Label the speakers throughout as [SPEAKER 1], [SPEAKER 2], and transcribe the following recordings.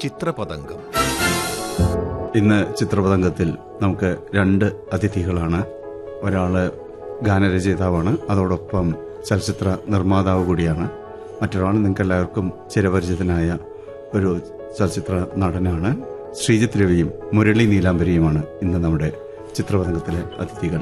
[SPEAKER 1] ചിത്രപതംഗം
[SPEAKER 2] ഇന്ന് ചിത്രപതംഗത്തിൽ നമുക്ക് രണ്ട് അതിഥികളാണ് ഒരാള് ഗാനരചയിതാവാണ് അതോടൊപ്പം ചലച്ചിത്ര നിർമ്മാതാവ് കൂടിയാണ് മറ്റൊരാൾ നിങ്ങൾക്ക് എല്ലാവർക്കും ചിരപരിചിതനായ ഒരു ചലച്ചിത്ര നടനാണ് ശ്രീജിത്ത് രവിയും മുരളി നീലാംബരിയുമാണ് ഇന്ന് നമ്മുടെ ചിത്രപതംഗത്തിലെ അതിഥികൾ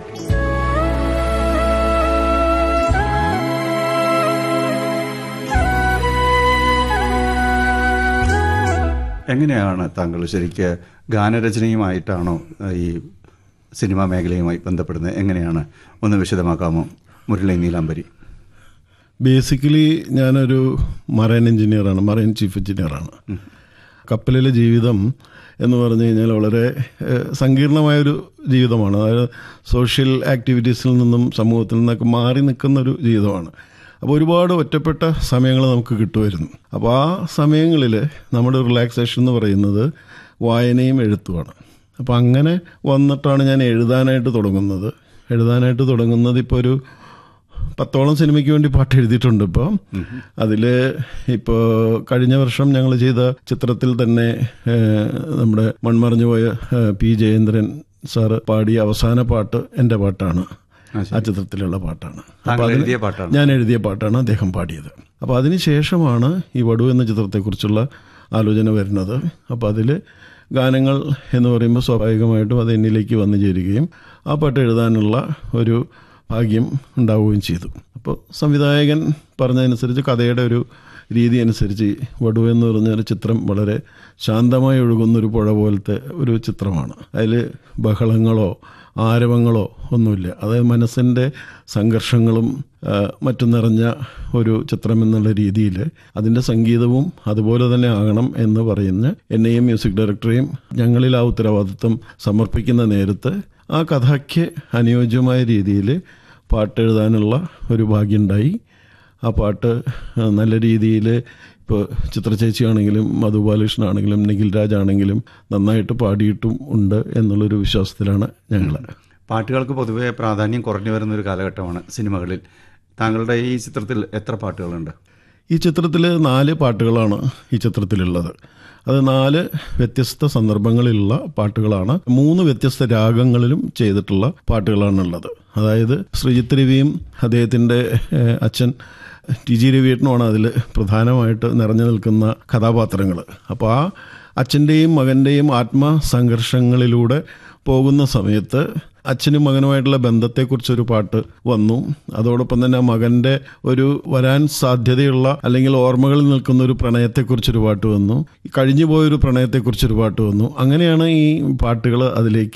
[SPEAKER 2] എങ്ങനെയാണ് താങ്കൾ ശരിക്ക് ഗാനരചനയുമായിട്ടാണോ ഏഹ്, ഈ സിനിമാ മേഖലയുമായി ബന്ധപ്പെടുന്നത് എങ്ങനെയാണ് ഒന്ന് വിശദമാക്കാമോ മുരളി നീലാംബരി
[SPEAKER 3] ബേസിക്കലി ഞാനൊരു മറൈൻ എഞ്ചിനീയറാണ് മറൈൻ ചീഫ് എഞ്ചിനീയറാണ് കപ്പലിലെ ജീവിതം എന്ന് പറഞ്ഞു കഴിഞ്ഞാൽ വളരെ ഏഹ്, സങ്കീർണമായൊരു ജീവിതമാണ് അതായത് സോഷ്യൽ ആക്ടിവിറ്റീസിൽ നിന്നും സമൂഹത്തിൽ നിന്നൊക്കെ മാറി നിൽക്കുന്ന ഒരു ജീവിതമാണ് അപ്പോൾ ഒരുപാട് ഒറ്റപ്പെട്ട സമയങ്ങൾ നമുക്ക് കിട്ടുമായിരുന്നു അപ്പോൾ ആ സമയങ്ങളിൽ നമ്മുടെ റിലാക്സേഷൻ എന്ന് പറയുന്നത് വായനയും എഴുത്തുമാണ് അപ്പോൾ അങ്ങനെ വന്നിട്ടാണ് ഞാൻ എഴുതാനായിട്ട് തുടങ്ങുന്നത് എഴുതാനായിട്ട് തുടങ്ങുന്നത് ഇപ്പോൾ ഒരു പത്തോളം സിനിമയ്ക്ക് വേണ്ടി പാട്ട് എഴുതിയിട്ടുണ്ട് ഇപ്പോൾ അതിൽ ഇപ്പോൾ കഴിഞ്ഞ വർഷം ഞങ്ങൾ ചെയ്ത ചിത്രത്തിൽ തന്നെ ഏഹ്, നമ്മുടെ മൺമറഞ്ഞു പോയ ഏഹ്, പി ജയേന്ദ്രൻ സാറ് പാടിയ അവസാന പാട്ട് എൻ്റെ പാട്ടാണ് ആ ചിത്രത്തിലുള്ള പാട്ടാണ്
[SPEAKER 2] താങ്കൾ
[SPEAKER 3] അതിന്
[SPEAKER 2] എഴുതിയ പാട്ടാണ്
[SPEAKER 3] ഞാൻ എഴുതിയ പാട്ടാണ് അദ്ദേഹം പാടിയത് അപ്പോൾ അതിന് ശേഷമാണ് ഈ വടു എന്ന ചിത്രത്തെക്കുറിച്ചുള്ള ആലോചന വരുന്നത് അപ്പോൾ അതിൽ ഗാനങ്ങൾ എന്ന് പറയുമ്പോൾ സ്വാഭാവികമായിട്ടും അത് എന്നിലേക്ക് വന്നു ചേരുകയും ആ പാട്ട് എഴുതാനുള്ള ഒരു ഭാഗ്യം ഉണ്ടാവുകയും ചെയ്തു അപ്പോൾ സംവിധായകൻ പറഞ്ഞതനുസരിച്ച് കഥയുടെ ഒരു രീതി അനുസരിച്ച് ഈ വടു എന്ന് പറഞ്ഞ ഒരു ചിത്രം വളരെ ശാന്തമായി ഒഴുകുന്നൊരു പുഴ പോലത്തെ ഒരു ചിത്രമാണ് അതിൽ ബഹളങ്ങളോ ആരവങ്ങളോ ഒന്നുമില്ല അത് മനസ്സിൻ്റെ സംഘർഷങ്ങളും ആ, മറ്റും നിറഞ്ഞ ഒരു ചിത്രം എന്നുള്ള രീതിയിൽ അതിൻ്റെ സംഗീതവും അതുപോലെ തന്നെ ആകണം എന്ന് പറയുന്ന എന്നെയും മ്യൂസിക് ഡയറക്ടറെയും ഞങ്ങളിൽ ആ ഉത്തരവാദിത്വം സമർപ്പിക്കുന്ന നേരത്ത് ആ കഥയ്ക്ക് അനുയോജ്യമായ രീതിയിൽ പാട്ടെഴുതാനുള്ള ഒരു ഭാഗ്യമുണ്ടായി ആ പാട്ട് ആ, നല്ല രീതിയിൽ ഇപ്പോൾ ചിത്രചേച്ചിയാണെങ്കിലും മധു ബാലകൃഷ്ണനാണെങ്കിലും നിഖിൽ രാജ് ആണെങ്കിലും നന്നായിട്ട് പാടിയിട്ടും ഉണ്ട് എന്നുള്ളൊരു വിശ്വാസത്തിലാണ് ഞങ്ങൾ
[SPEAKER 2] പാട്ടുകൾക്ക് പൊതുവെ പ്രാധാന്യം കുറഞ്ഞു വരുന്ന ഒരു കാലഘട്ടമാണ് സിനിമകളിൽ താങ്കളുടെ ഈ ചിത്രത്തിൽ എത്ര പാട്ടുകളുണ്ട്
[SPEAKER 3] ഈ ചിത്രത്തിൽ നാല് പാട്ടുകളാണ് ഈ ചിത്രത്തിലുള്ളത് അത് നാല് വ്യത്യസ്ത സന്ദർഭങ്ങളിലുള്ള പാട്ടുകളാണ് മൂന്ന് വ്യത്യസ്ത രാഗങ്ങളിലും ചെയ്തിട്ടുള്ള പാട്ടുകളാണുള്ളത് അതായത് ശ്രീജിത്ത് രവിയും അദ്ദേഹത്തിൻ്റെ ഏഹ്, അച്ഛൻ ടി ജി രവിയേട്ടനുമാണ് അതിൽ പ്രധാനമായിട്ട് നിറഞ്ഞു നിൽക്കുന്ന കഥാപാത്രങ്ങൾ അപ്പോൾ ആ അച്ഛൻ്റെയും മകൻ്റെയും ആത്മസംഘർഷങ്ങളിലൂടെ പോകുന്ന സമയത്ത് അച്ഛനും മകനുമായിട്ടുള്ള ബന്ധത്തെക്കുറിച്ചൊരു പാട്ട് വന്നു അതോടൊപ്പം തന്നെ ആ മകൻ്റെ ഒരു വരാൻ സാധ്യതയുള്ള അല്ലെങ്കിൽ ഓർമ്മകളിൽ നിൽക്കുന്ന ഒരു പ്രണയത്തെക്കുറിച്ചൊരു പാട്ട് വന്നു കഴിഞ്ഞു പോയൊരു പ്രണയത്തെക്കുറിച്ചൊരു പാട്ട് വന്നു അങ്ങനെയാണ് ഈ പാട്ടുകൾ അതിലേക്ക്